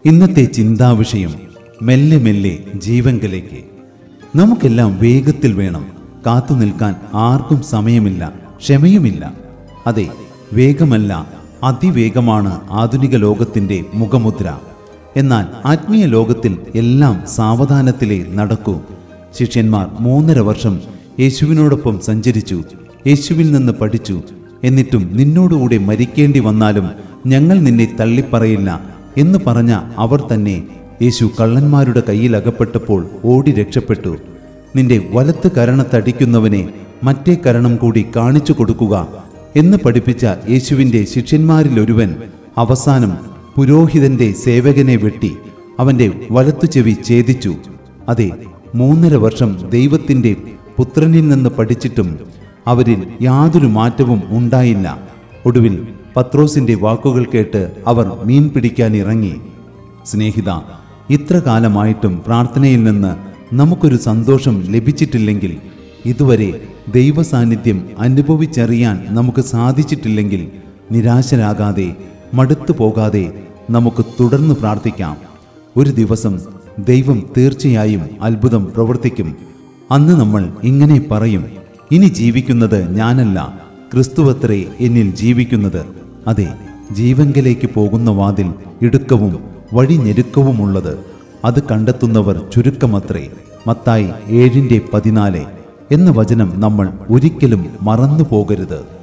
ഇന്നത്തെ ചിന്താവിഷയം മെല്ലെ മെല്ലെ ജീവങ്കലേക്ക് നമുക്കെല്ലാം വേഗത്തിൽ വേണം കാത്തു നിൽക്കാൻ ആർക്കും സമയമില്ല ക്ഷമയുമില്ല അതെ വേഗമല്ല അതിവേഗമാണ് ആധുനിക ലോകത്തിന്റെ മുഖമുദ്ര എന്നാൽ ആത്മീയ ലോകത്തിൽ എല്ലാം സാവധാനത്തിലേ നടക്കൂ ശിഷ്യന്മാർ മൂന്നര വർഷം യേശുവിനോടൊപ്പം സഞ്ചരിച്ചു യേശുവിൽ നിന്ന് പഠിച്ചു എന്നിട്ടും നിന്നോടുകൂടെ മരിക്കേണ്ടി വന്നാലും ഞങ്ങൾ നിന്നെ തള്ളിപ്പറയില്ല എന്ന് പറഞ്ഞ അവർ തന്നെ യേശു കള്ളന്മാരുടെ കയ്യിൽ അകപ്പെട്ടപ്പോൾ ഓടി രക്ഷപ്പെട്ടു നിന്റെ വലത്ത് കരണത്തടിക്കുന്നവനെ മറ്റേ കരണം കൂടി കാണിച്ചു കൊടുക്കുക എന്ന് പഠിപ്പിച്ച യേശുവിൻ്റെ ശിഷ്യന്മാരിലൊരുവൻ അവസാനം പുരോഹിതന്റെ സേവകനെ വെട്ടി അവന്റെ വലത്തു ചെവി ഛേദിച്ചു അതെ മൂന്നര വർഷം ദൈവത്തിന്റെ പുത്രനിൽ നിന്ന് പഠിച്ചിട്ടും അവരിൽ യാതൊരു മാറ്റവും ഉണ്ടായില്ല ഒടുവിൽ പത്രോസിന്റെ വാക്കുകൾ കേട്ട് അവർ മീൻ പിടിക്കാൻ ഇറങ്ങി സ്നേഹിത ഇത്ര കാലമായിട്ടും പ്രാർത്ഥനയിൽ നിന്ന് നമുക്കൊരു സന്തോഷം ലഭിച്ചിട്ടില്ലെങ്കിൽ ഇതുവരെ ദൈവ സാന്നിധ്യം അനുഭവിച്ചറിയാൻ നമുക്ക് സാധിച്ചിട്ടില്ലെങ്കിൽ നിരാശരാകാതെ മടുത്തു പോകാതെ നമുക്ക് തുടർന്ന് പ്രാർത്ഥിക്കാം ഒരു ദിവസം ദൈവം തീർച്ചയായും അത്ഭുതം പ്രവർത്തിക്കും അന്ന് നമ്മൾ ഇങ്ങനെ പറയും ഇനി ജീവിക്കുന്നത് ഞാനല്ല ക്രിസ്തുവത്രേ എന്നിൽ ജീവിക്കുന്നത് അതെ ജീവങ്കലേക്ക് പോകുന്ന വാതിൽ ഇടുക്കവും വഴി ഞെരുക്കവുമുള്ളത് അത് കണ്ടെത്തുന്നവർ ചുരുക്കമത്രേ മത്തായി ഏഴിൻ്റെ പതിനാല് എന്ന വചനം നമ്മൾ ഒരിക്കലും മറന്നു പോകരുത്